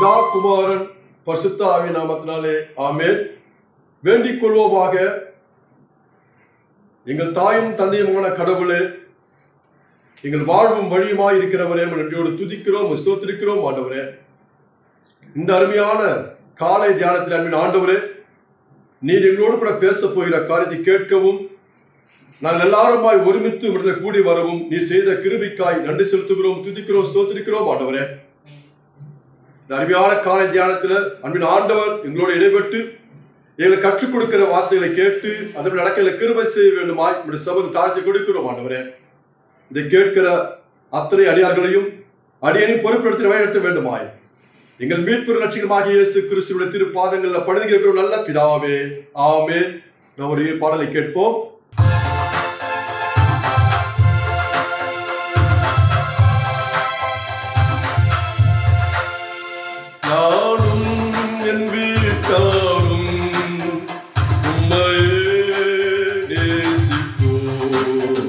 பிதா குமாரன் பரிசுத்த ஆவி நாமத்தினாலே ஆமென் வேண்டிக் கொள்வோமாக எங்கள் தாயும் தந்தையுமான கடவுளே எங்கள் வாழ்வும் வழியுமாய் இருக்கிறவரே உம்மை நன்றியோடு துதிக்கிறோம் உம்மை ஸ்தோத்திரிக்கிறோம் ஆண்டவரே இந்த அருமையான காலை தியானத்தில் அன்பின் ஆண்டவரே நீர் எங்களோடு கூட பேச போகிற காரியத்தை கேட்கவும் நாங்கள் எல்லாருமாய் ஒருமித்து உம்மிடத்தில் கூடி வரவும் நீர் செய்த கிருபிக்காய் நன்றி செலுத்துகிறோம் துதிக்கிறோம் ஸ்தோத்திரிக்கிறோம் ஆண்டவரே இந்த அருமையான காலை தியானத்தில் அன்பின் ஆண்டவர் எங்களோடு இடைபெற்று எங்களுக்கு கற்றுக் கொடுக்கிற வார்த்தைகளை கேட்டு அதன் நடக்கல கிருபை செய்ய வேண்டுமாய் இப்படி சபது தாழ்த்தி கொடுக்கிறோம் ஆண்டவரே இதை கேட்கிற அத்தனை அடியார்களையும் அடியனையும் பொறுப்பெடுத்து வழிநடத்த வேண்டுமாய் எங்கள் மீட்பு லட்சியமாகிய இயேசு கிறிஸ்துவோட திருப்பாதங்களில் பணிந்து கேட்கிறோம் நல்ல பிதாவே ஆமென் நாம் ஒரு பாடலை கேட்போம் நானும் என் வீட்டாரும் உம்மையே நேசிப்போம்.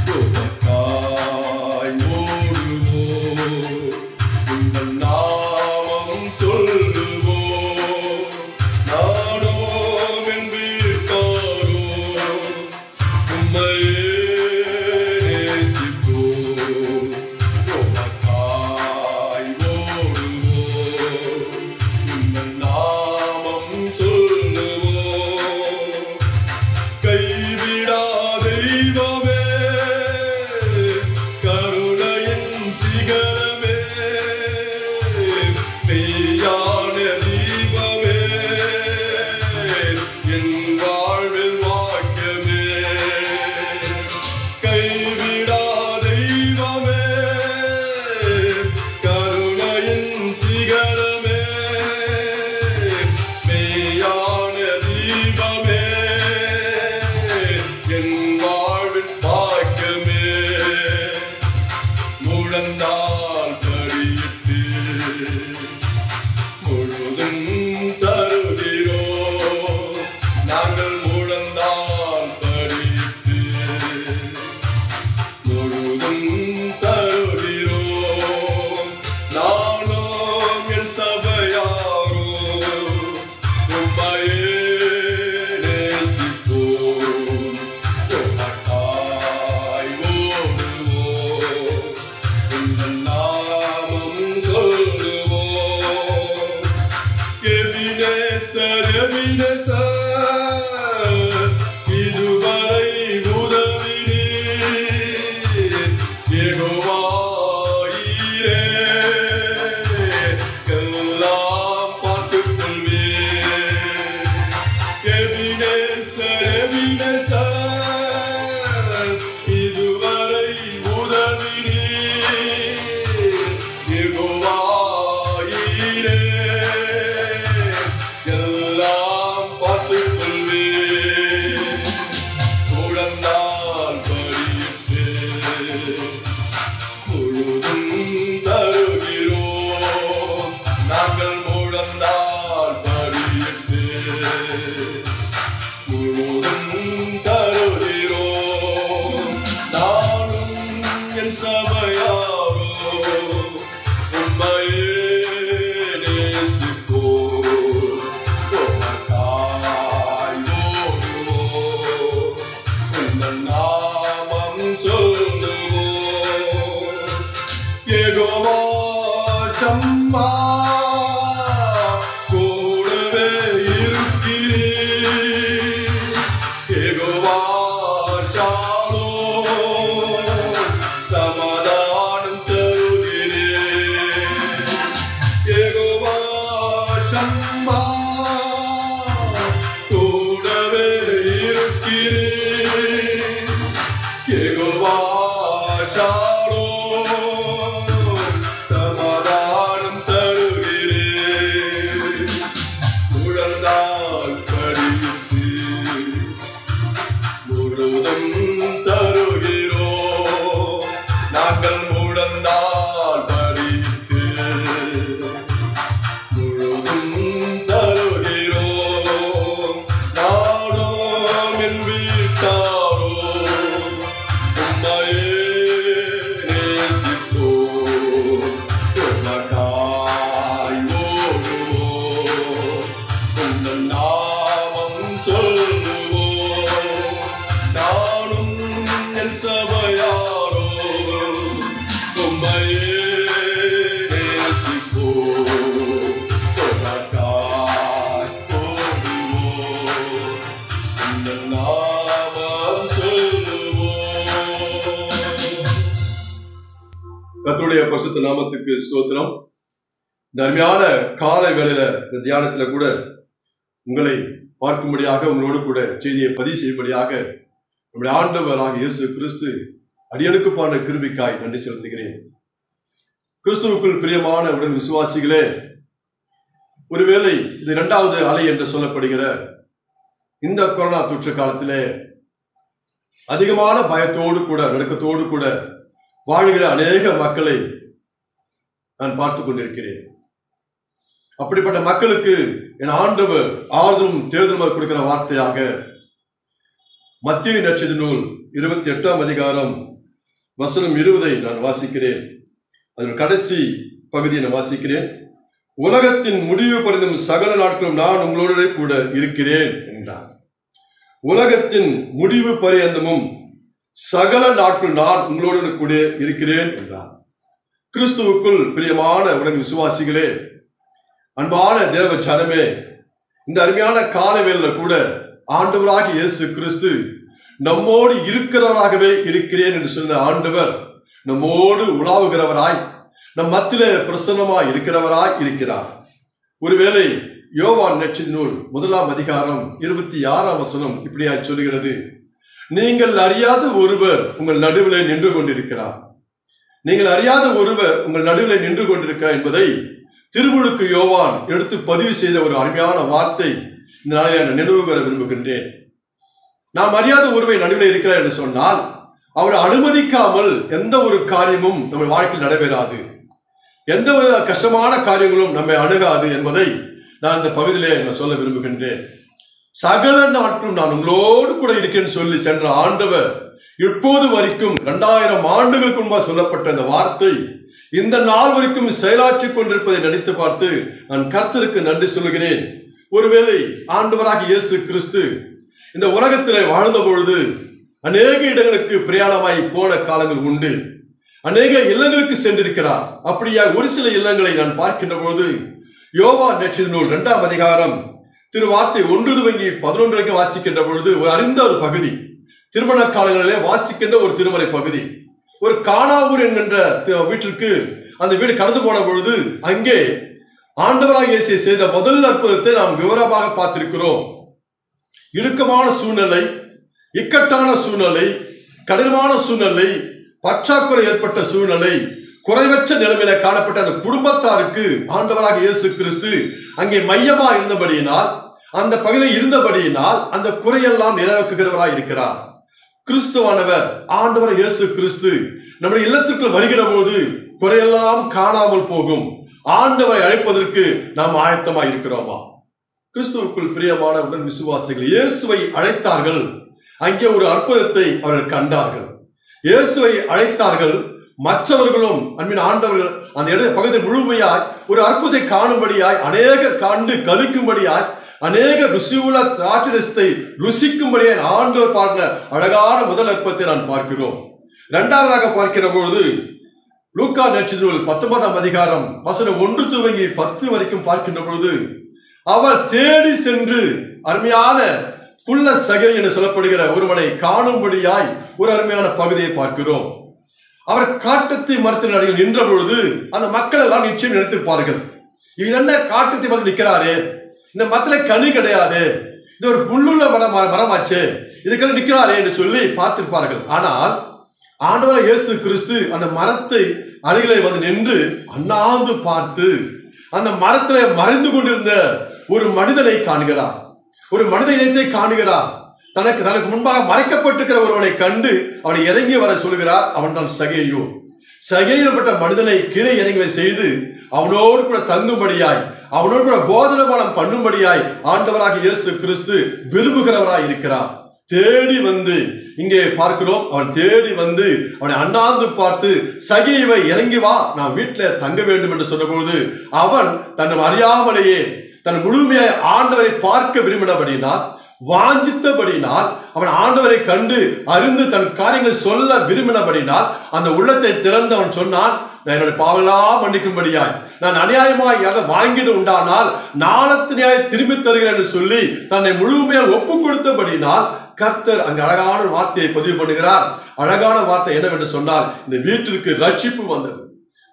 உமக்காய் ஓடுவோம். உங்கள் நாமம் சொல்லுவோம். நானும் என் வீட்டாரும் உம்மையே நேசிப்போம். உமக்காய் ஓடுவோம். உங்கள் நாமம் சொல்லுவோம். கைவிடா தெய்வமே, கருணையின் சிகரமே, மெய்யான தீபமே, என் வாழ்வில் வாக்கியமே. கைவிடா தெய்வமே, கருணையின் சிகரமே, மெய்யான தீபமே, என் வாழ்வின் பாக்கியமே. முழந்தால் படியிட்டு முழுதும் தருகிறோம் நாங்கள் முழந்தால் படியிட்டு முழுதும் தருகிறோம் நானும் என் சபையாரோ உம்மையே நேசிப்போம் உமக்காய் ஓடுவோம் உங்கள் நாமம் சொல்லுவோம் எபினேசர் எபினேசர் இதுவரை உதவினீர் யெகோவாயிரே எல்லாம் பார்த்துக் கொள்வீர் எபினேசர் எபினேசர் இதுவரை உதவினீர் யெகோவாயிரே எல்லாம் பார்த்துக் கொள்வீர் குழந்தால் படியிட்டு முழுதும் தருகிறோம் நாங்கள் முழந்தால் படியிட்டு முழுதும் தருகிறோம் நானும் என் சபையாரோ உம்மையே நேசிப்போம் உமக்காய் ஓடுவோம் உங்கள் நாமம் சொல்லுவோம் யெகோவா சம்மா கூடவே இருக்கிறீர் யெகோவா ஷாலோம் சமாதானம் தருகிறீர் யெகோவா சம்மா கூடவே இருக்கிறீர் யெகோவா ஷாலோம் சமாதானம் தருகிறீர் பரிசுத்த நாமத்துக்கு ஸ்தோத்திரம் இந்த அருமையான காலை வேளையில இந்த தியானத்துல கூட உங்களை பார்க்கும்படியாக உங்களோடு கூட செய்தியை பதிவு செய்யும்படியாக நம்முடைய ஆண்டவராக இயேசு கிறிஸ்து அடியனுக்கு பாட கிருபிக்காய் நன்றி செலுத்துகிறேன் கிறிஸ்துவுக்குள் பிரியமான உடன் விசுவாசிகளே ஒருவேளை இது இரண்டாவது அலை என்று சொல்லப்படுகிற இந்த கொரோனா தொற்று காலத்திலே அதிகமான பயத்தோடு கூட நடுக்கத்தோடு கூட வாழுகிற அநேக மக்களை நான் பார்த்து கொண்டிருக்கிறேன் அப்படிப்பட்ட மக்களுக்கு என் ஆண்டவர் ஆறுதலும் தேர்தலும் கொடுக்கிற வார்த்தையாக மத்திய நட்சத்திர நூல் இருபத்தி எட்டாம் அதிகாரம் வசனம் இருபதை நான் வாசிக்கிறேன் அதன் கடைசி பகுதியை நான் வாசிக்கிறேன் உலகத்தின் முடிவு பரிந்தும் சகல நாட்களும் நான் உங்களோட கூட இருக்கிறேன் என்றார் உலகத்தின் முடிவு பரியந்தமும் சகல நாட்கள் நான் உங்களோடு கூட இருக்கிறேன் என்றார் கிறிஸ்துவுக்குள் பிரியமான உடன் விசுவாசிகளே அன்பான தேவ ஜனமே இந்த அருமையான காலவேல கூட ஆண்டவராக இயேசு கிறிஸ்து நம்மோடு இருக்கிறவராகவே இருக்கிறேன் என்று சொன்ன ஆண்டவர் நம்மோடு உலாவுகிறவராய் நம் மத்தியிலே பிரசன்னமாய் இருக்கிறவராய் இருக்கிறார் ஒருவேளை யோவான் நெற்றின் நூல் முதலாம் அதிகாரம் இருபத்தி ஆறாம் வசனம் இப்படியாய் சொல்லுகிறது நீங்கள் அறியாத ஒருவர் உங்கள் நடுவிலே நின்று கொண்டிருக்கிறார் நீங்கள் அறியாத ஒருவர் உங்கள் நடுவிலே நின்று கொண்டிருக்கிறார் என்பதை திருமுழுக்கு யோவான் எடுத்து பதிவு செய்த ஒரு அருமையான வார்த்தை இந்த நாளில் நான் நினைவு பெற விரும்புகின்றேன் நாம் அறியாத ஒருவை நடுவில் இருக்கிறார் என்று சொன்னால் அவர் அனுமதிக்காமல் எந்த ஒரு காரியமும் நம்ம வாழ்க்கையில் நடைபெறாது எந்த ஒரு கஷ்டமான காரியங்களும் நம்மை அணுகாது என்பதை நான் இந்த பகுதியிலே நான் சொல்ல விரும்புகின்றேன் சகல நாட்களும் நான் உங்களோடு கூட இருக்கேன்னு சொல்லி சென்ற ஆண்டவர் இப்போது வரைக்கும் இரண்டாயிரம் ஆண்டுகளுக்கு முன்பாக சொல்லப்பட்ட இந்த வார்த்தை இந்த நாள் வரைக்கும் செயலாற்றிக் கொண்டிருப்பதை நினைத்து பார்த்து நான் கர்த்தருக்கு நன்றி சொல்கிறேன் ஒருவேளை ஆண்டவராக இயேசு கிறிஸ்து இந்த உலகத்திலே வாழ்ந்த பொழுது அநேக இடங்களுக்கு பிரயாணமாய் போன காலங்கள் உண்டு அநேக இல்லங்களுக்கு சென்றிருக்கிறார் அப்படியா ஒரு சில இல்லங்களை நான் பார்க்கின்ற பொழுது யோவா நெற்றின் நூல் இரண்டாம் அதிகாரம் திரு வார்த்தை ஒன்று துவங்கி பதினொன்று வரைக்கும் வாசிக்கின்ற பொழுது ஒரு அறிந்த ஒரு பகுதி திருமண காலங்களிலே வாசிக்கின்ற ஒரு திருமலை பகுதி ஒரு காணாவூர் என்கின்ற தி- வீட்டிற்கு அந்த வீடு கடந்து போன பொழுது அங்கே ஆண்டவராக இயேசு செய்த முதல் அற்புதத்தை நாம் விவரமாக பார்த்திருக்கிறோம் இடுக்கமான சூழ்நிலை இக்கட்டான சூழ்நிலை கடினமான சூழ்நிலை பற்றாக்குறை ஏற்பட்ட சூழ்நிலை குறைவற்ற நிலைமையில காணப்பட்ட அந்த குடும்பத்தாருக்கு ஆண்டவராக இயேசு கிறிஸ்து அங்கே மையமா இருந்தபடியினால் அந்த பகுதியில் இருந்தபடியினால் அந்த குறையெல்லாம் நிறைவேற்றுகிறவராய் இருக்கிறார் கிறிஸ்துவானவர் ஆண்டவர் இயேசு கிறிஸ்து நம்முடைய இல்லத்திற்குள் வருகிற போது குறையெல்லாம் காணாமல் போகும் ஆண்டவரை அழைப்பதற்கு நாம் ஆயத்தமாய் இருக்கிறோமா கிறிஸ்துவுக்குள் பிரியமான உடன் விசுவாசிகள் இயேசுவை அழைத்தார்கள் அங்கே ஒரு அற்புதத்தை அவர்கள் கண்டார்கள் இயேசுவை அழைத்தார்கள் மற்றவர்களும் அன்பின் ஆண்டவர்கள் அந்த இட பகுதி முழுமையாய் ஒரு அற்புதத்தை காணும்படியாய் அநேகர் கண்டு கழிக்கும்படியாய் அநேக ருசியுள்ள திராட்சரசத்தை ருசிக்கும்படியாய் ஆண்டவர் பார்க்கிற அழகான முதல் அற்பத்தை நான் பார்க்கிறோம் இரண்டாவதாக பார்க்கிற பொழுது லூக்கா நட்சத்திர பத்தொன்பதாம் அதிகாரம் வசனம் ஒன்று துவங்கி பத்து வரைக்கும் பார்க்கின்ற பொழுது அவர் தேடி சென்று அருமையான குள்ள சகை என்று சொல்லப்படுகிற ஒருவனை காணும்படியாய் ஒரு அருமையான பகுதியை பார்க்கிறோம் அவர் காட்டத்தை மரத்தின் அடியில் நின்ற பொழுது அந்த மக்கள் எல்லாம் நிச்சயம் நினைத்திருப்பார்கள் இவர் என்ன காட்டத்தை மரத்தில் நிற்கிறாரு இந்த மரத்துல கனி கிடையாது இது ஒரு புல்லுள்ள மரம் மரமாச்சு இதுக்கெல்லாம் நிற்கிறாரே என்று சொல்லி பார்த்திருப்பார்கள் ஆனால் ஆண்டவர் இயேசு கிறிஸ்து அந்த மரத்தை அருகிலே வந்து நின்று அண்ணாந்து பார்த்து அந்த மரத்திலே மறைந்து கொண்டிருந்த ஒரு மனிதனை காண்கிறார் ஒரு மனித இனத்தை காணுகிறார் தனக்கு தனக்கு முன்பாக மறைக்கப்பட்டிருக்கிற ஒருவனை கண்டு அவனை இறங்கி வர சொல்கிறார் அவன் தான் சகேயோ சகையிடப்பட்ட மனிதனை கீழே இறங்கி செய்து அவனோடு கூட தங்கும்படியாய் அவனோடு கூட போதனபானம் பண்ணும்படியாய் ஆண்டவராக இயேசு கிறிஸ்து விரும்புகிறவராய் இருக்கிறார் தேடி வந்து இங்கே பார்க்கிறோம் அவன் தேடி வந்து அவனை அண்ணாந்து பார்த்து சகிவை இறங்கி வா நான் வீட்டில தங்க வேண்டும் என்று சொன்னபொழுது அவன் தன்னை அறியாமலேயே தன் முழுமையாய் ஆண்டவரை பார்க்க விரும்பினபடினால் வாஞ்சித்தபடினால் அவன் ஆண்டவரை கண்டு அறிந்து தன் காரியங்களை சொல்ல விரும்பினபடினால் அந்த உள்ளத்தை திறந்து அவன் சொன்னான் நான் என்னுடைய பாவெல்லாம் மன்னிக்கும்படியாய் நான் அநியாயமாய் யாராவது வாங்கியது உண்டானால் நாளத்து நியாய திரும்பி தருகிறேன் என்று சொல்லி தன்னை முழுமையாக ஒப்பு கொடுத்தபடினால் கர்த்தர் அங்கு அழகான ஒரு வார்த்தையை பதிவு பண்ணுகிறார் அழகான வார்த்தை என்னவென்று சொன்னால் இந்த வீட்டிற்கு ரட்சிப்பு வந்தது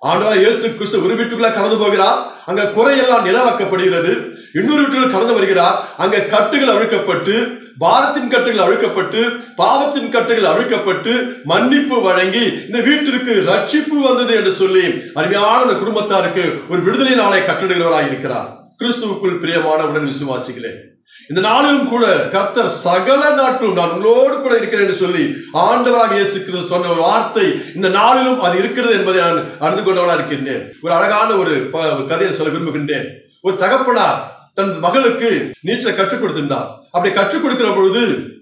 ஆண்டவராய் இயேசு கிறிஸ்து ஒரு வீட்டுக்குள்ள கடந்து போகிறார் அங்க குறையெல்லாம் நிலவாக்கப்படுகிறது இன்னொரு வீட்டுக்குள்ள கடந்து வருகிறார் அங்க கட்டுகள் அவிழ்க்கப்பட்டு பாரத்தின் கட்டுகள் அவிழ்க்கப்பட்டு பாவத்தின் கட்டுகள் அவிழ்க்கப்பட்டு மன்னிப்பு வழங்கி இந்த வீட்டிற்கு ரட்சிப்பு வந்தது என்று சொல்லி அருமையான அந்த குடும்பத்தாருக்கு ஒரு விடுதலை நாளை கட்டிடுகிறவராய் இருக்கிறார் கிறிஸ்துவுக்குள் பிரியமான உடன் விசுவாசிகளே இந்த நாளிலும் கூட கர்த்தர் சகல நாட்களும் நான் உங்களோடு கூட இருக்கிறேன் என்று சொல்லி ஆண்டவராக இயேசு கிறிஸ்து சொன்ன ஒரு வார்த்தை இந்த நாளிலும் அது இருக்கிறது என்பதை நான் அறிந்து கொண்டவனா இருக்கின்றேன் ஒரு அழகான ஒரு ப- ஒரு கதையை சொல்ல விரும்புகின்றேன் ஒரு தகப்பனார் தன் மகளுக்கு நீச்சலை கற்றுக் கொடுத்திருந்தார் அப்படி கற்றுக் கொடுக்கிற பொழுது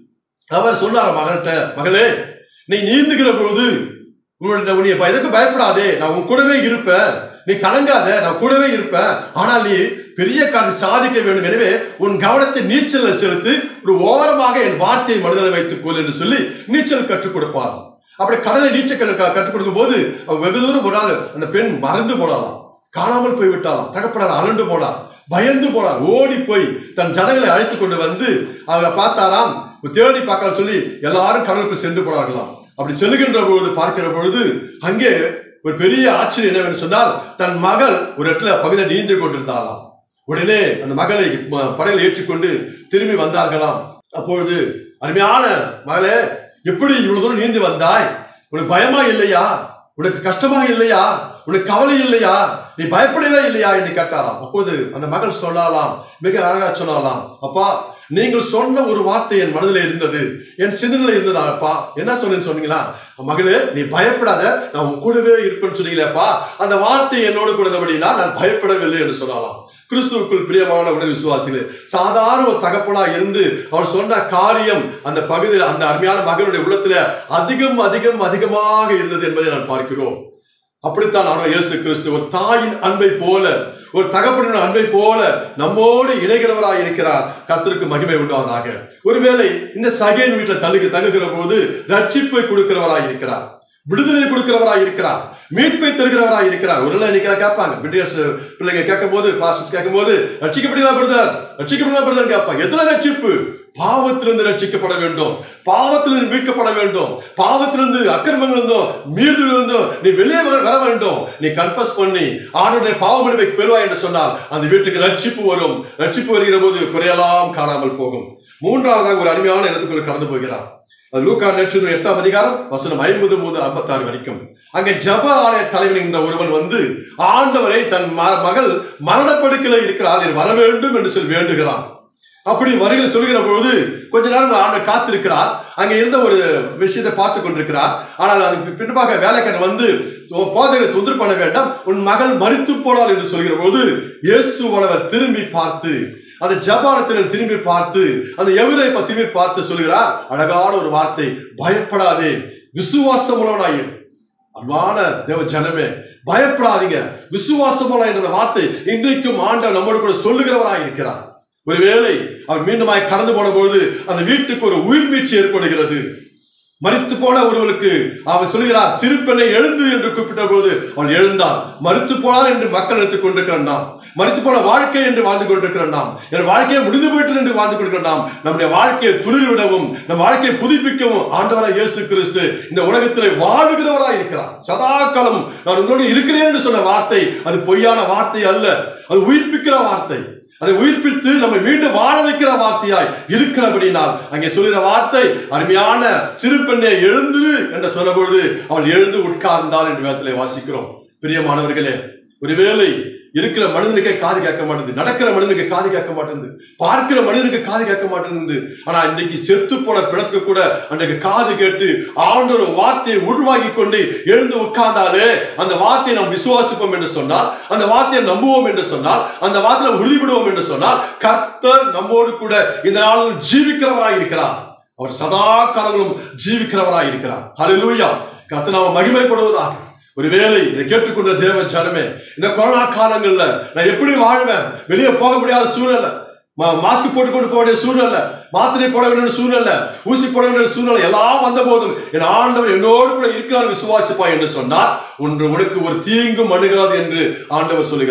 அவர் சொன்னார் மகள்கிட்ட மகளே நீ நீந்துகிற பொழுது உன்னுடைய நீ இப்ப எதுக்கு பயப்படாதே நான் உன் கூடவே இருப்பேன் நீ கலங்காத நான் கூடவே இருப்பேன் ஆனால் நீ பெரிய காரியம் சாதிக்க வேண்டும் எனவே உன் கவனத்தை நீச்சல்ல செலுத்தி ஒரு ஓரமாக என் வார்த்தையை மனதில் வைத்துக் கொள் என்று சொல்லி நீச்சல் கற்றுக் கொடுப்பாராம் அப்படி கடலை நீச்சல் க- க- கற்றுக் கொடுக்கும் போது அவ வெகு தூரம் ஒரு நாள் அந்த பெண் மறந்து போனாலாம் காணாமல் போய் விட்டாலாம் தகப்பனார் அரண்டு போனார் பயந்து போனார் ஓடி போய் தன் ஜனங்களை அழைத்து கொண்டு வந்து அவங்க பார்த்தாராம் தேடி பார்க்கலாம் சொல்லி எல்லாரும் கடலுக்கு சென்று போனார்களாம் அப்படி செல்லுகின்ற பொழுது பார்க்கிற பொழுது அங்கே ஒரு பெரிய ஆச்சரியம் என்னவென்று சொன்னால் தன் மகள் ஒரு இடத்துல பகுதியில் நீந்து கொண்டிருந்தாளாம் உடனே அந்த மகளை ம- படகில் ஏற்றிக்கொண்டு திரும்பி வந்தார்களாம் அப்பொழுது அருமையான மகளே எப்படி இவ்வளவு தூரம் நீந்தி வந்தாய் உனக்கு பயமா இல்லையா உனக்கு கஷ்டமா இல்லையா உனக்கு கவலை இல்லையா நீ பயப்படவே இல்லையா என்று கேட்டாராம் அப்போது அந்த மகள் சொன்னாலாம் மிக அழகா சொன்னாலாம் அப்பா நீங்கள் சொன்ன ஒரு வார்த்தை என் மனதில் இருந்தது என் சிந்தனையில் இருந்ததா அப்பா என்ன சொன்னேன்னு சொன்னீங்களா மகளே நீ பயப்படாத நான் உன் கூடவே இருப்பேன்னு சொன்னீங்களேப்பா அந்த வார்த்தை என்னோடு கூட இருந்தபடினா நான் பயப்படவில்லை என்று சொல்லலாம் கிறிஸ்துவுக்குள் பிரியமான உடல் விசுவாசிகளே சாதாரண ஒரு தகப்பனா இருந்து அவர் சொன்ன காரியம் அந்த பகுதியில் அந்த அருமையான மகனுடைய உள்ளத்துல அதிகம் அதிகம் அதிகமாக இருந்தது என்பதை நான் பார்க்கிறோம் அப்படித்தான் ஆண்டவர் இயேசு கிறிஸ்து ஒரு தாயின் அன்பை போல ஒரு தகப்பனின் அன்பை போல நம்மோடு இணைகிறவராய் இருக்கிறார் கர்த்தருக்கு மகிமை உண்டாவதாக ஒருவேளை இந்த சகையின் வீட்டில் தழுகு தங்குகிற போது ரட்சிப்பை கொடுக்கிறவராய் இருக்கிறார் விடுதலை கொடுக்கிறவராய் இருக்கிறார் மீட்பை தருகிறவராய் இருக்கிறார் ஒரு இன்னைக்கு கேட்பாங்க பிரிட்டிஷ் பிள்ளைங்க கேட்கும் போது பாஸ்டர்ஸ் கேட்கும் போது ரட்சிக்கப்படலாம் பிரதர் ரட்சிக்கப்படலாம் பிரதர் கேட்பாங்க எதுல ரட்சிப்பு பாவத்திலிருந்து ரட்சிக்கப்பட வேண்டும் பாவத்திலிருந்து மீட்கப்பட வேண்டும் பாவத்திலிருந்து அக்கிரமங்களிருந்தும் மீறுதலிருந்தும் நீ வெளியே வர- வர வேண்டும் நீ கன்ஃபஸ் பண்ணி ஆண்டுடைய பாவ மன்னிப்பை பெறுவாய் என்று சொன்னால் அந்த வீட்டுக்கு ரட்சிப்பு வரும் ரட்சிப்பு வருகிற போது குறையெல்லாம் காணாமல் போகும் மூன்றாவதாக ஒரு அருமையான இடத்துக்குள்ள கடந்து போகிறார் அது லூக்கா நட்சத்திரம் எட்டாம் அதிகாரம் வசனம் ஐம்பது முதல் ஐம்பத்தாறு வரைக்கும் அங்கே ஜப ஆலய தலைவன் என்ற ஒருவன் வந்து ஆண்டவரை தன் ம- மகள் மரணப்படுக்கையில் இருக்கிறாள் நீர் வர வேண்டும் என்று சொல்லி வேண்டுகிறான் அப்படி வருகிற சொல்கிற பொழுது கொஞ்ச நேரம் ஆண்டவர் காத்திருக்கிறார் அங்கே இருந்த ஒரு விஷயத்தை பார்த்து கொண்டிருக்கிறார் ஆனால் அதுக்கு பின்பாக வேலைக்காரன் வந்து "ஓ, போதகரை தொந்தரவு பண்ண வேண்டாம் உன் மகள் மரித்து போனாள் என்று சொல்கிற போது இயேசுவானவர் திரும்பி பார்த்து அந்த ஜபாலத்தினர் திரும்பி பார்த்து அந்த எவரை திரும்பி பார்த்து சொல்கிறார் அழகான ஒரு வார்த்தை பயப்படாதே விசுவாசம் உள்ளவனாயிரு அன்பான தேவ ஜனமே பயப்படாதீங்க விசுவாசமுள்ள என்ற வார்த்தை இன்றைக்கும் ஆண்டவர் நம்மோடு கூட சொல்லுகிறவராய் இருக்கிறார் ஒருவேளை அவர் மீண்டுமாய் கடந்து போன பொழுது அந்த வீட்டுக்கு ஒரு உயிர் மீட்சி ஏற்படுகிறது மரித்து போன ஒருவருக்கு அவர் சொல்கிறார் சிறு பெண்ணை எழுந்து என்று கூப்பிட்ட போது அவள் எழுந்தாள் மரித்து போனாள் என்று மக்கள் எடுத்துக் கொண்டிருக்கிறான் நாம் மரித்து போன வாழ்க்கை என்று வாழ்ந்து கொண்டிருக்கிறோம் நாம் என் வாழ்க்கையை முடிந்து போயிட்டது என்று வாழ்ந்து கொண்டிருக்கிறோம் நாம் நம்முடைய வாழ்க்கையை துளிர்விடவும் நம் வாழ்க்கையை புதுப்பிக்கவும் ஆண்டவராய் இயேசு கிறிஸ்து இந்த உலகத்திலே வாழுகிறவராய் இருக்கிறார் சதா காலம் நான் உங்களோடு இருக்கிறேன் என்று சொன்ன வார்த்தை அது பொய்யான வார்த்தை அல்ல அது உயிர்ப்பிக்கிற வார்த்தை அதை உயிர்ப்பித்து நம்மை மீண்டும் வாழ வைக்கிற வார்த்தையாய் இருக்கிறபடினால் அங்கே சொல்கிற வார்த்தை அருமையான சிறு பெண்ணை எழுந்து என்று சொன்னபொழுது அவள் எழுந்து உட்கார்ந்தாள் என்று வேதத்திலே வாசிக்கிறோம் பிரியமானவர்களே ஒருவேளை இருக்கிற மனிதனுக்கே காது கேட்க மாட்டேங்குது நடக்கிற மனிதனுக்கு காது கேட்க மாட்டேங்குது பார்க்கிற மனிதனுக்கு காது கேட்க மாட்டேங்குது ஆனா இன்னைக்கு செத்து போன பிணத்துக்கு கூட அன்றைக்கு காது கேட்டு ஆண்டவர் வார்த்தையை உருவாக்கி கொண்டு எழுந்து உட்கார்ந்தாலே அந்த வார்த்தையை நாம் விசுவாசிப்போம் என்று சொன்னால் அந்த வார்த்தையை நம்புவோம் என்று சொன்னால் அந்த வார்த்தையில உறுதிவிடுவோம் என்று சொன்னால் கர்த்தர் நம்மோடு கூட இந்த நாளில் ஜீவிக்கிறவராய் இருக்கிறார் அவர் சதா காலங்களும் ஜீவிக்கிறவராய் இருக்கிறார் ஹalleluya கர்த்தர் நாம மகிமைப்படுவதாக ஒருவேளை இதை கேட்டுக்கொண்ட தேவ ஜனமே இந்த கொரோனா காலங்கள்ல நான் எப்படி வாழ்வேன் வெளியே போக முடியாத சூழ்நிலை மா- மாஸ்க் போட்டுக்கொண்டு போக வேண்டிய சூழ்நிலை மாத்திரை போட வேண்டிய சூழ்நிலை ஊசி போட வேண்டிய சூழ்நிலை எல்லாம் வந்த போதும் என் ஆண்டவர் என்னோடு கூட இருக்கிறார் விசுவாசிப்பா என்று சொன்னார் ஒன்று உனக்கு ஒரு தீங்கும் அணுகாது என்று ஆண்டவர் சொல்லுகிறார்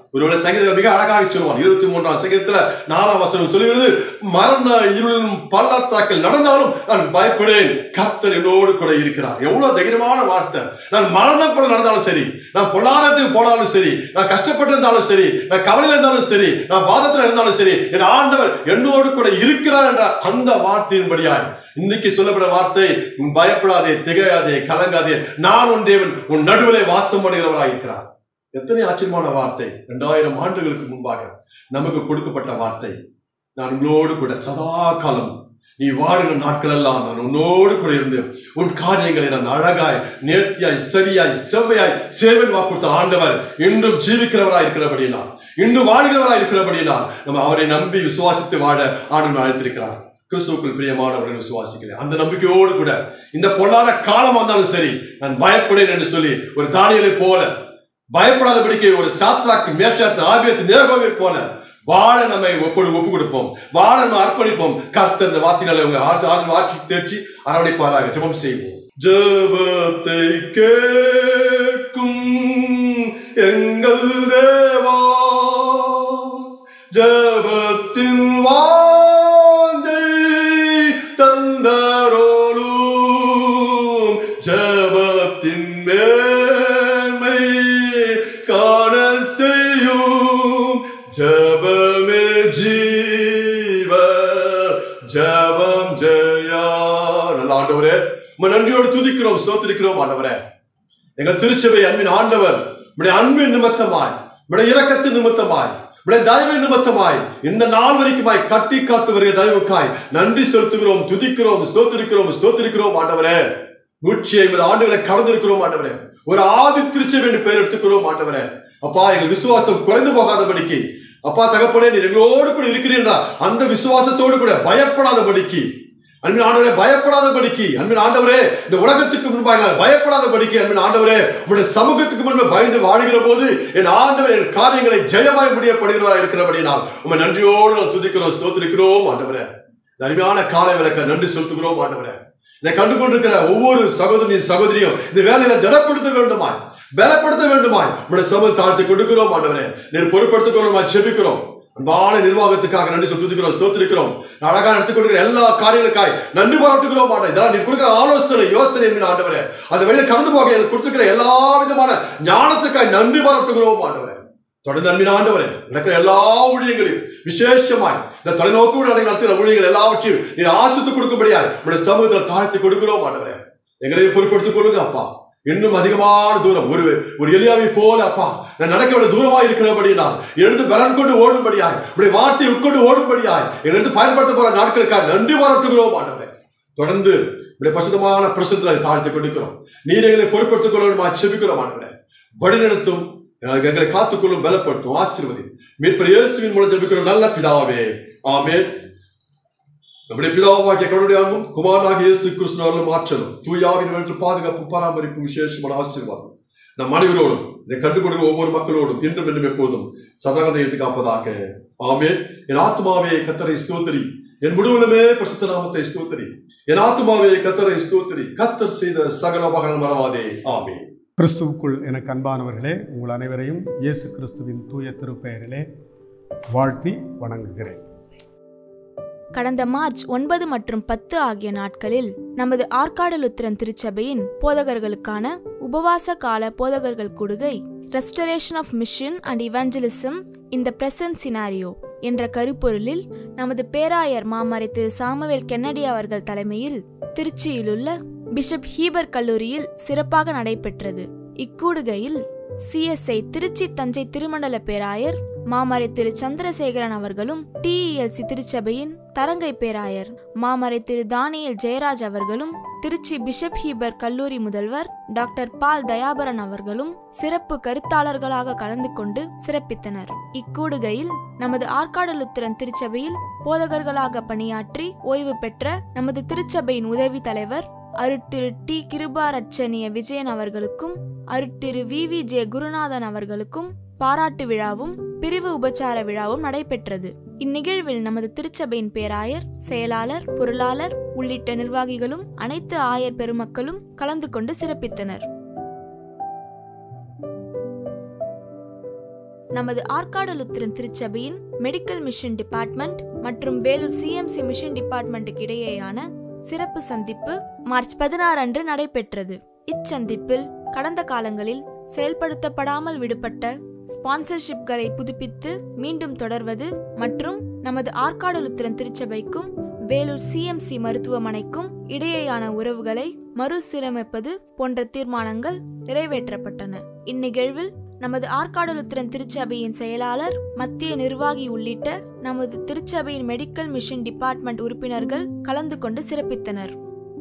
ஒருவேளை சங்கீதம் மிக அழகாக சொல்லுவான் இருபத்தி மூன்றாம் சங்கீதத்துல நாலாம் வசனம் சொல்லுகிறது மரண இருளும் பள்ளத்தாக்கில் நடந்தாலும் நான் பயப்படேன் கர்த்தர் என்னோடு கூட இருக்கிறார் எவ்வளவு தைரியமான வார்த்தை நான் மரணம் கூட நடந்தாலும் சரி நான் பொல்லாதத்துக்கு போனாலும் சரி நான் கஷ்டப்பட்டு இருந்தாலும் சரி நான் கவலையில இருந்தாலும் சரி நான் பாதத்துல இருந்தாலும் சரி என் ஆண்டவர் என்னோடு கூட இருக்கிறார் என்ற அந்த வார்த்தையின்படியாய் இன்னைக்கு சொல்லப்பட வார்த்தை உன் பயப்படாதே திகையாதே கலங்காதே நான் உன் தேவன் உன் நடுவிலே வாசம் பண்ணுகிறவராய் இருக்கிறார் எத்தனை ஆச்சரியமான வார்த்தை இரண்டாயிரம் ஆண்டுகளுக்கு முன்பாக நமக்கு கொடுக்கப்பட்ட வார்த்தை நான் உங்களோடு கூட சதா காலம் நீ வாழுகிற நாட்கள் எல்லாம் நான் உன்னோடு கூட இருந்து உன் காரியங்களை நான் அழகாய் நேர்த்தியாய் சரியாய் செவ்வையாய் சேவன் வாக்குறுத்த ஆண்டவர் இன்றும் ஜீவிக்கிறவராய் இருக்கிறபடியினால் இன்றும் வாழ்கிறவராய் இருக்கிறபடியினால் நம்ம அவரை நம்பி விசுவாசித்து வாழ ஆண்டு அழைத்திருக்கிறார் கிறிஸ்துவுக்குள் பிரியமானவர்கள் விசுவாசிக்கிறேன் அந்த நம்பிக்கையோடு கூட இந்த பொல்லாத காலம் வந்தாலும் சரி நான் பயப்படேன் என்று சொல்லி ஒரு தானியலை போல பயப்படாதபடிக்கு ஒரு சாத்ராக்கு மேற்சாத்து ஆபியத்து நேர்கோவை போல வாழ நம்மை ஒப்படு ஒப்பு கொடுப்போம் வாழ நம்ம அர்ப்பணிப்போம் கர்த்தர் இந்த வார்த்தைகளை உங்க ஆட்சி ஆட்சி ஆட்சி தேர்ச்சி அரவணைப்பாராக ஜெபம் செய்வோம் ஜெபத்தை கேட்கும் எங்கள் தேவா ஜெபத்தின் வாஞ்சை தந்தரோளும் ஜெபத்தின் மேன்மை காண செய்யும் ஜபமே ஜீவ ஜபம் ஜெயா நல்ல ஆண்டவரே உம்மை நன்றியோடு துதிக்கிறோம் சோத்திருக்கிறோம் ஆண்டவரே எங்கள் திருச்சபை அன்பின் ஆண்டவர் உடைய அன்பின் நிமித்தமாய் உடைய இரக்கத்தின் நிமித்தமாய் உடைய தயவின் நிமித்தமாய் இந்த நாள் வரைக்குமாய் கட்டி காத்து வருகிற தயவுக்காய் நன்றி செலுத்துகிறோம் துதிக்கிறோம் ஸ்தோத்திரிக்கிறோம் ஸ்தோத்திரிக்கிறோம் ஆண்டவரே நூற்றி ஐம்பது ஆண்டுகளை கடந்திருக்கிறோம் ஆண்டவரே ஒரு ஆதி திருச்சபை என்று பெயர் எடுத்துக்கிறோம் ஆண்டவரே அப்பா எங்கள் விசுவாசம் குறைந்து போகாதபடிக்கு அப்பா தகப்பனே நீர் எங்களோடு கூட இருக்கிறீர்களா அந்த விசுவாசத்தோடு கூட பயப்படாதபடிக்கு அன்பின் ஆண்டவரே பயப்படாதபடிக்கு அன்பின் ஆண்டவரே இந்த உலகத்துக்கு முன்பாக நான் பயப்படாதபடிக்கு அன்பின் ஆண்டவரே உங்களுடைய சமூகத்துக்கு முன்பு பயந்து வாழ்கிற போது என் ஆண்டவர் என் காரியங்களை ஜெயமாய் முடியப்படுகிறவராக இருக்கிறபடினால் உண்மை நன்றியோடு நான் துதிக்கிறோம் ஸ்தோத்திரிக்கிறோம் ஆண்டவரே இந்த அருமையான காலை விளக்க நன்றி செலுத்துகிறோம் ஆண்டவரே இதை கண்டு கொண்டிருக்கிற ஒவ்வொரு சகோதரியின் சகோதரியும் இந்த வேலையில திடப்படுத்த வேண்டுமாய் பலப்படுத்த வேண்டுமாய் உங்களுடைய சமூக தாழ்த்தி கொடுக்கிறோம் ஆண்டவரே நீர் பொறுப்படுத்திக் கொள்ளுமாய் செபிக்கிறோம் அன்பான நிர்வாகத்துக்காக நன்றி சொல்லி துதிக்கிறோம் ஸ்தோத்திரிக்கிறோம் அழகா நடத்தி கொடுக்கிற எல்லா காரியங்களுக்காய் நன்றி பாராட்டுகிறோம் ஆண்டா இதெல்லாம் நீர் கொடுக்கிற ஆலோசனை யோசனை என்கிற ஆண்டவரே அந்த வெளியே கடந்து போக எனக்கு கொடுத்துருக்கிற எல்லா விதமான ஞானத்துக்காய் நன்றி பாராட்டுகிறோம் ஆண்டவரே தொடர்ந்து அன்பின் ஆண்டவரே நடக்கிற எல்லா ஊழியங்களையும் விசேஷமாய் இந்த தொலைநோக்கோடு நடக்கிற நடத்துகிற ஊழியங்கள் எல்லாவற்றையும் நீர் ஆசித்து கொடுக்கும்படியாய் உங்களுடைய சமூகத்தில் தாழ்த்தி கொடுக்கிறோம் ஆண்டவரே எங்களையும் பொறுப்படுத்திக் கொள்ளுங்க அப்பா இன்னும் அதிகமான தூரம் ஒரு ஒரு எலியாவை போல அப்பா நான் நடக்க வேண்டிய தூரமாக இருக்கிறபடியால் எழுந்து பலன் கொண்டு ஓடும்படியாய் உடைய வார்த்தையை உட்கொண்டு ஓடும்படியாய் எழுந்து பயன்படுத்த போற நாட்களுக்காக நன்றி பாராட்டுகிறோம் ஆண்டவரே தொடர்ந்து உடைய பசுதமான பிரசத்தில் தாழ்த்தி கொடுக்கிறோம் நீர் எங்களை பொறுப்படுத்திக் கொள்ளணுமா செபிக்கிறோம் ஆண்டவரே வழிநடத்தும் எங்களை காத்துக்கொள்ளும் பலப்படுத்தும் ஆசீர்வதி மீட்பர் இயேசுவின் மூலம் ஜெபிக்கிறோம் நல்ல பிதாவே ஆமென் நம்முடைய பிதாவாகிய கடவுளுடைய அன்பும் குமாரனாகிய இயேசு கிறிஸ்துவர்களும் ஆற்றலும் தூயாவின் வழியில் பாதுகாப்பு பராமரிப்பு விசேஷமான ஆசீர்வாதம் நம் அனைவரோடும் இதை கண்டு கொடுக்கிற ஒவ்வொரு மக்களோடும் இன்றும் இன்னும் எப்போதும் சதகத்தை எடுத்து காப்பதாக ஆமென் என் ஆத்மாவே கத்தரை ஸ்தோத்திரி என் முழுவதுமே பிரசித்த நாமத்தை ஸ்தோத்திரி என் ஆத்மாவே கத்தரை ஸ்தோத்திரி கத்தர் செய்த சகல உபகரணம் மறவாதே ஆமென் கிறிஸ்துவுக்குள் எனக்கு அன்பானவர்களே உங்கள் அனைவரையும் இயேசு கிறிஸ்துவின் தூய திருப்பெயரிலே வாழ்த்தி வணங்குகிறேன் கடந்த மார்ச் ஒன்பது மற்றும் பத்து ஆகிய நாட்களில் நமது ஆற்காடு லுத்திரன் திருச்சபையின் போதகர்களுக்கான உபவாச கால போதகர்கள் கூடுகை restoration of mission and evangelism in the present scenario என்ற கருப்பொருளில் நமது பேராயர் மாமரை திரு சாமுவேல் கென்னடி அவர்கள் தலைமையில் திருச்சியிலுள்ள பிஷப் ஹீபர் கல்லூரியில் சிறப்பாக நடைபெற்றது இக்கூடுகையில் சிஎஸ்ஐ திருச்சி தஞ்சை திருமண்டல பேராயர் மாமரை திரு சந்திரசேகரன் அவர்களும் டிஇஎல்சி திருச்சபையின் தரங்கை பேராயர் மாமரை திரு தானியல் ஜெயராஜ் அவர்களும் திருச்சி பிஷப் ஹீபர் கல்லூரி முதல்வர் டாக்டர் பால் தயாபரன் அவர்களும் சிறப்பு கருத்தாளர்களாக கலந்து கொண்டு சிறப்பித்தனர் இக்கூடுகையில் நமது ஆற்காடு லுத்திரன் திருச்சபையில் போதகர்களாக பணியாற்றி ஓய்வு பெற்ற நமது திருச்சபையின் உதவி தலைவர் அருட்திரு டி கிருபாரட்சணிய விஜயன் அவர்களுக்கும் அருட்திரு வி வி ஜே குருநாதன் அவர்களுக்கும் பாராட்டு விழாவும் பிரிவு உபச்சார விழாவும் நடைபெற்றது இந்நிகழ்வில் நமது திருச்சபையின் பேராயர் செயலாளர் பொருளாளர் உள்ளிட்ட நிர்வாகிகளும் அனைத்து ஆயர் பெருமக்களும் கலந்து கொண்டு சிறப்பித்தனர் நமது ஆற்காடு லுத்திரன் திருச்சபையின் மெடிக்கல் மிஷன் டிபார்ட்மெண்ட் மற்றும் வேலூர் சிஎம்சி மிஷன் டிபார்ட்மெண்ட்டுக்கு இடையேயான சிறப்பு சந்திப்பு மார்ச் பதினாறு அன்று நடைபெற்றது இச்சந்திப்பில் கடந்த காலங்களில் செயல்படுத்தப்படாமல் விடுபட்ட ஸ்பான்சர்ஷிப்களை புதுப்பித்து மீண்டும் தொடர்வது மற்றும் நமது ஆற்காடு லுத்திரன் திருச்சபைக்கும் வேலூர் சிஎம்சி மருத்துவமனைக்கும் இடையேயான உறவுகளை மறுசீரமைப்பது போன்ற தீர்மானங்கள் நிறைவேற்றப்பட்டன இந்நிகழ்வில் நமது ஆற்காடு லுத்திரன் திருச்சபையின் செயலாளர் மத்திய நிர்வாகி உள்ளிட்ட நமது திருச்சபையின் மெடிக்கல் மிஷன் டிபார்ட்மெண்ட் உறுப்பினர்கள் கலந்து கொண்டு சிறப்பித்தனர்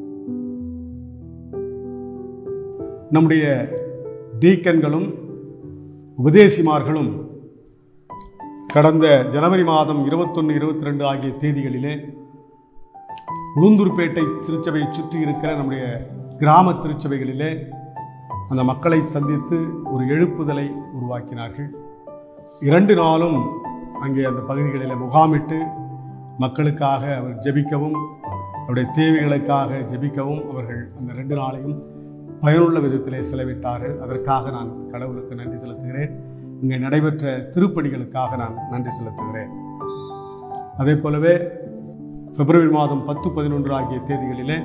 நம்முடைய டீக்கன்களும் உபதேசிமார்களும் கடந்த ஜனவரி மாதம் இருபத்தொன்று இருபத்தி ரெண்டு ஆகிய தேதிகளிலே உளுந்தூர்பேட்டை திருச்சபையை சுற்றி இருக்கிற நம்முடைய கிராம திருச்சபைகளிலே அந்த மக்களை சந்தித்து ஒரு எழுப்புதலை உருவாக்கினார்கள் இரண்டு நாளும் அங்கே அந்த பகுதிகளில் முகாமிட்டு மக்களுக்காக அவர் ஜெபிக்கவும் அவருடைய தேவைகளுக்காக ஜெபிக்கவும் அவர்கள் அந்த ரெண்டு நாளையும் பயனுள்ள விதத்திலே செலவிட்டார்கள் அதற்காக நான் கடவுளுக்கு நன்றி செலுத்துகிறேன் இங்கே நடைபெற்ற திருப்பணிகளுக்காக நான் நன்றி செலுத்துகிறேன் அதே போலவே பிப்ரவரி மாதம் பத்து பதினொன்று ஆகிய தேதிகளிலே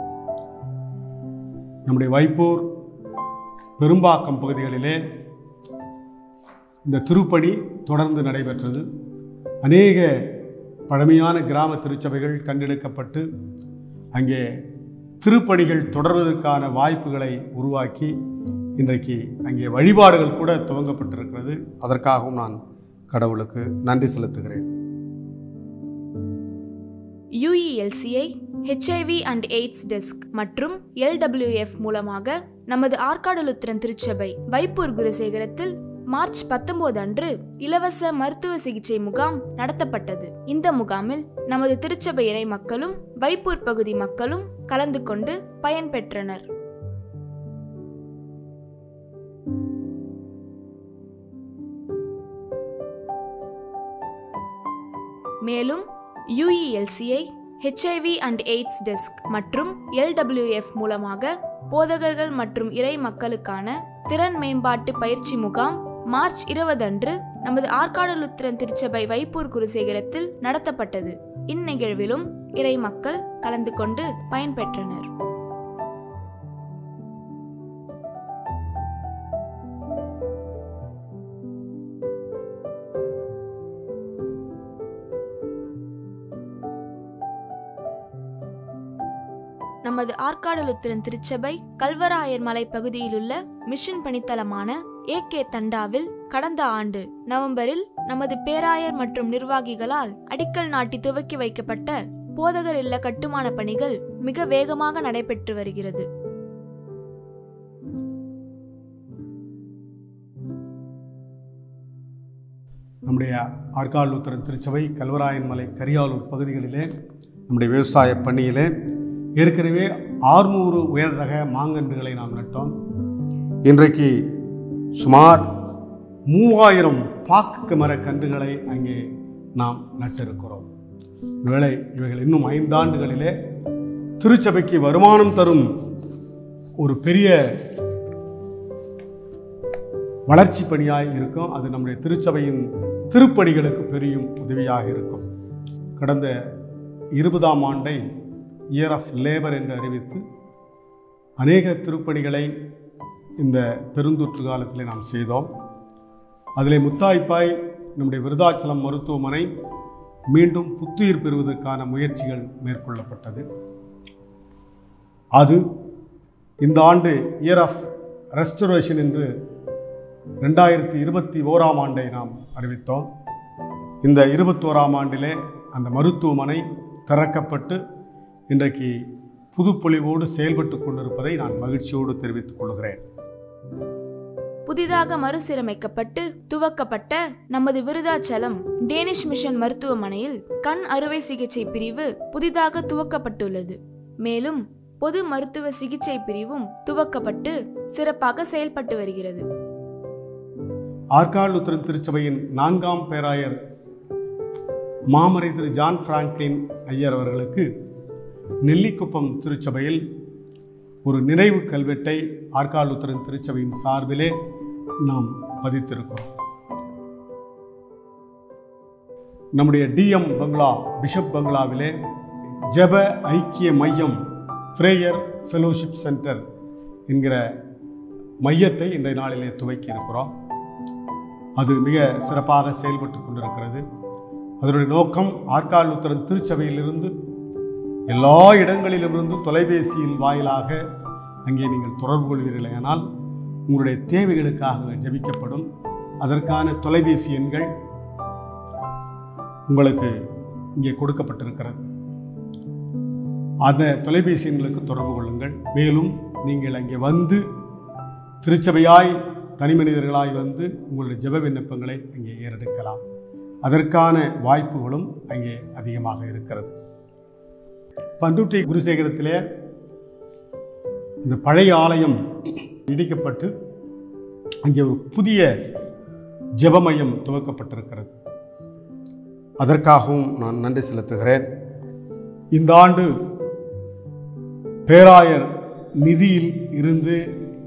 நம்முடைய வைப்பூர் பெரும்பாக்கம் பகுதிகளிலே இந்த திருப்பணி தொடர்ந்து நடைபெற்றது அநேக பழமையான கிராம திருச்சபைகள் கண்டெடுக்கப்பட்டு அங்கே திருப்பணிகள் தொடர்வதற்கான வாய்ப்புகளை உருவாக்கி இன்றைக்கு அங்கே வழிபாடுகள் கூட துவங்கப்பட்டிருக்கிறது அதற்காகவும் நான் கடவுளுக்கு நன்றி செலுத்துகிறேன் UELCI HIV and AIDS desk மற்றும் எல்டபிள்யூஎஃப் மூலமாக நமது ஆற்காடு லுத்திரன் திருச்சபை வைப்பூர் குருசேகரத்தில் மார்ச் பத்தொன்பது அன்று இலவச மருத்துவ சிகிச்சை முகாம் நடத்தப்பட்டது இந்த முகாமில் நமது திருச்சபை இறை மக்களும் வைப்பூர் பகுதி மக்களும் கலந்து கொண்டு பயன்பெற்றனர் மேலும் UELCI HIV and AIDS desk மற்றும் எல்டபிள்யூஎஃப் மூலமாக போதகர்கள் மற்றும் இறை மக்களுக்கான திறன் மேம்பாட்டு பயிற்சி முகாம் மார்ச் இருபது அன்று நமது ஆற்காடு லுத்திரன் திருச்சபை வைப்பூர் குருசேகரத்தில் நடத்தப்பட்டது இந்நிகழ்விலும் இறை மக்கள் கலந்து கொண்டு பயன்பெற்றனர் நமது ஆற்காடு லுத்திரன் திருச்சபை கல்வராயர் மலை பகுதியிலுள்ள மிஷன் பணித்தளமான ஏ கே தண்டாவில் கடந்த ஆண்டு நவம்பரில் நமது பேராயர் மற்றும் நிர்வாகிகளால் அடிக்கல் நாட்டி துவக்கி வைக்கப்பட்ட போதகர் இல்ல கட்டுமான பணிகள் மிக வேகமாக நடைபெற்று வருகிறது நம்முடைய ஆற்காடு உத்தரன் திருச்சபை கல்வராயன் மலை கரியாலூர் பகுதிகளிலே நம்முடைய விவசாய பணியிலே ஏற்கனவே ஆறுநூறு உயர் ரக மாங்கன்றுகளை நாம் நட்டோம் இன்றைக்கு சுமார் மூவாயிரம் பாக்கு மர கன்றுகளை அங்கே நாம் நட்டிருக்கிறோம் ஒருவேளை இவைகள் இன்னும் ஐந்தாண்டுகளிலே திருச்சபைக்கு வருமானம் தரும் ஒரு பெரிய வளர்ச்சி பணியாய் இருக்கும் அது நம்முடைய திருச்சபையின் திருப்பணிகளுக்கு பெரியும் உதவியாக இருக்கும் கடந்த இருபதாம் ஆண்டை இயர் ஆஃப் லேபர் என்று அறிவித்து அநேக திருப்பணிகளை இந்த பெருந்தொற்று காலத்தில் நாம் செய்தோம் அதிலே முத்தாய்ப்பாய் நம்முடைய விருதாச்சலம் மருத்துவமனை மீண்டும் புத்துயிர் பெறுவதற்கான முயற்சிகள் மேற்கொள்ளப்பட்டது அது இந்த ஆண்டு இயர் ஆஃப் ரெஸ்டரேஷன் என்று ரெண்டாயிரத்தி இருபத்தி ஓராம் ஆண்டை நாம் அறிவித்தோம் இந்த இருபத்தோராம் ஆண்டிலே அந்த மருத்துவமனை திறக்கப்பட்டு இன்றைக்கு புதுப்பொலிவோடு செயல்பட்டு கொண்டிருப்பதை நான் மகிழ்ச்சியோடு தெரிவித்துக் கொள்கிறேன் புதிதாக மறுசீரமைக்கப்பட்டு துவக்கப்பட்ட நமது விருதாச்சலம் டேனிஷ் மிஷன் மருத்துவமனையில் கண் அறுவை சிகிச்சை பிரிவு புதிதாக துவக்கப்பட்டுள்ளது மேலும் பொது மருத்துவ சிகிச்சை பிரிவும் துவக்கப்பட்டு சிறப்பாக செயல்பட்டு வருகிறது ஆற்காடு லுத்தரன் திருச்சபையின் நான்காம் பேராயர் மாமரை திரு ஜான் பிராங்க்லின் ஐயர் அவர்களுக்கு நெல்லிக்குப்பம் திருச்சபையில் ஒரு நினைவு கல்வெட்டை ஆற்காடு லுத்தரன் திருச்சபையின் சார்பிலே நாம் பதித்திருக்கிறோம் நம்முடைய டிஎம் பங்களா பிஷப் பங்களாவிலே ஜெப ஐக்கிய மையம் ஃப்ரேயர் ஃபெலோஷிப் சென்டர் என்கிற மையத்தை இன்றைய நாளிலே துவக்கி இருக்கிறோம் அது மிக சிறப்பாக செயல்பட்டு கொண்டிருக்கிறது அதனுடைய நோக்கம் ஆற்காடு உத்தரன் திருச்சபையிலிருந்து எல்லா இடங்களிலிருந்து தொலைபேசியில் வாயிலாக அங்கே நீங்கள் தொடர்பு கொள்வீர்களேயானால் உங்களுடைய தேவைகளுக்காக ஜெபிக்கப்படும் அதற்கான தொலைபேசி எண்கள் உங்களுக்கு இங்கே கொடுக்கப்பட்டிருக்கிறது அந்த தொலைபேசி எண்களுக்கு தொடர்பு கொள்ளுங்கள் மேலும் நீங்கள் அங்கே வந்து திருச்சபையாய் தனி மனிதர்களாய் வந்து உங்களுடைய ஜெப விண்ணப்பங்களை அங்கே ஏறெடுக்கலாம் அதற்கான வாய்ப்புகளும் அங்கே அதிகமாக இருக்கிறது பந்துட்டி குருசேகரத்திலே இந்த பழைய ஆலயம் இடிக்கப்பட்டு அங்கே ஒரு புதிய ஜெப மையம் துவக்கப்பட்டிருக்கிறது அதற்காகவும் நான் நன்றி செலுத்துகிறேன் இந்த ஆண்டு பேராயர் நிதியில் இருந்து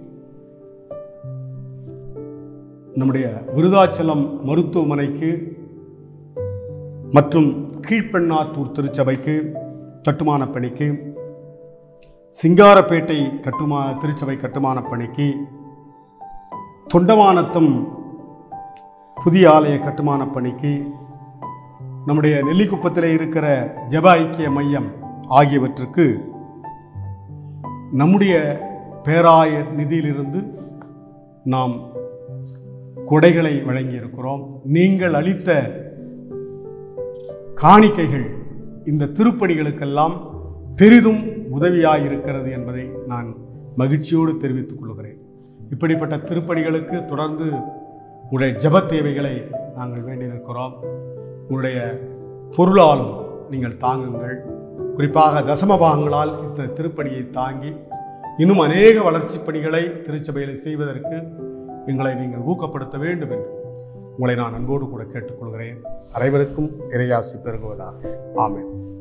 நம்முடைய விருதாச்சலம் மருத்துவமனைக்கு மற்றும் கீழ்ப்பெண்ணாத்தூர் திருச்சபைக்கு கட்டுமான பணிக்கு சிங்காரப்பேட்டை கட்டுமா திருச்சபை கட்டுமான பணிக்கு தொண்டமானத்தம் புதிய ஆலய கட்டுமான பணிக்கு நம்முடைய நெல்லிக்குப்பத்தில் இருக்கிற ஜெப ஐக்கிய மையம் ஆகியவற்றுக்கு நம்முடைய பேராயர் நிதியிலிருந்து நாம் கொடைகளை வழங்கியிருக்கிறோம் நீங்கள் அளித்த காணிக்கைகள் இந்த திருப்பணிகளுக்கெல்லாம் பெரிதும் உதவியாக இருக்கிறது என்பதை நான் மகிழ்ச்சியோடு தெரிவித்துக் கொள்கிறேன் இப்படிப்பட்ட திருப்பணிகளுக்கு தொடர்ந்து உங்களுடைய ஜெப தேவைகளை நாங்கள் வேண்டியிருக்கிறோம் உங்களுடைய பொருளாலும் நீங்கள் தாங்குங்கள் குறிப்பாக தசமபாகங்களால் இந்த திருப்பணியை தாங்கி இன்னும் அநேக வளர்ச்சிப் பணிகளை திருச்சபையில் செய்வதற்கு எங்களை நீங்கள் ஊக்கப்படுத்த வேண்டும் என்று உங்களை நான் அன்போடு கூட கேட்டுக்கொள்கிறேன் அனைவருக்கும் இறையாசி பெருகுவதாக ஆமென்